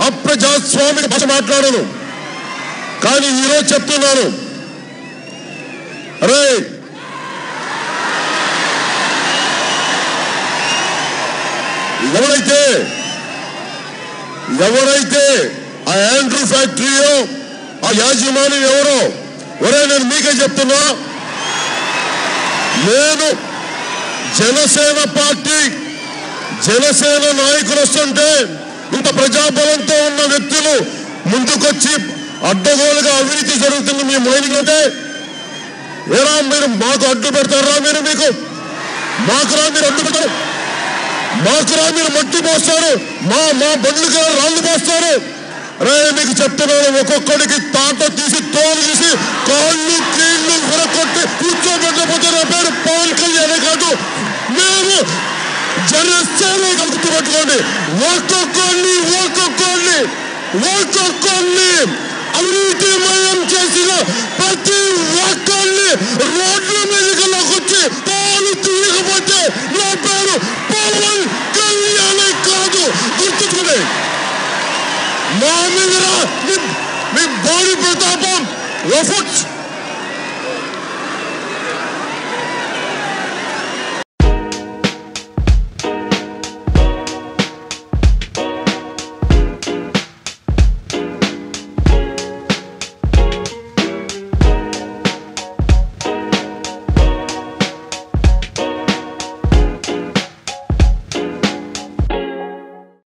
అప్రజాస్వామిక భాష మాట్లాడను కానీ ఈరోజు చెప్తున్నాను అరే ఎవరైతే ఎవరైతే ఆ యాండ్రూ ఫ్యాక్టరీయో ఆ యాజమాన్యం ఎవరో ఒరే నేను మీకే చెప్తున్నా నేను జనసేన పార్టీ జనసేన నాయకులు వస్తుంటే ఇంత ప్రజాబలంతో ఉన్న వ్యక్తులు ముందుకొచ్చి అడ్డగోలుగా అవినీతి జరుగుతుంది మీ మైనింగ్ అంటే ఏరా మీరు మాకు అడ్డు పెడతారా మీరు మీకు మాకురా మీరు అడ్డు పెడతారు మాకురా మీరు మట్టి పోస్తారు మా మా బండ్లుగా రాళ్ళు పోస్తారు రే మీకు చెప్తున్నాను ఒక్కొక్కడికి తాట తీసి తోలు తీసి కాళ్ళు కీళ్ళు విరకొట్టి కూర్చోబెట్టకపోతే నా పేరు పవన్ కళ్యాణ్ కాదు మేము జనసేన గుర్తుపెట్టుకోండి ఒక్కొక్కడిని ఒక్కొక్కడిని ఒక్కొక్కడిని అవినీతిమయం చేసిన ప్రతి ఒక్కరిని రోడ్ల మీదకి వచ్చి పాలు తీయకపోతే నా పేరు పవన్ కళ్యాణ్ కాదు గుర్తుకునే మా మీద రా- మీ- మీ బోడి ప్రతాపం ఎఫర్ట్స్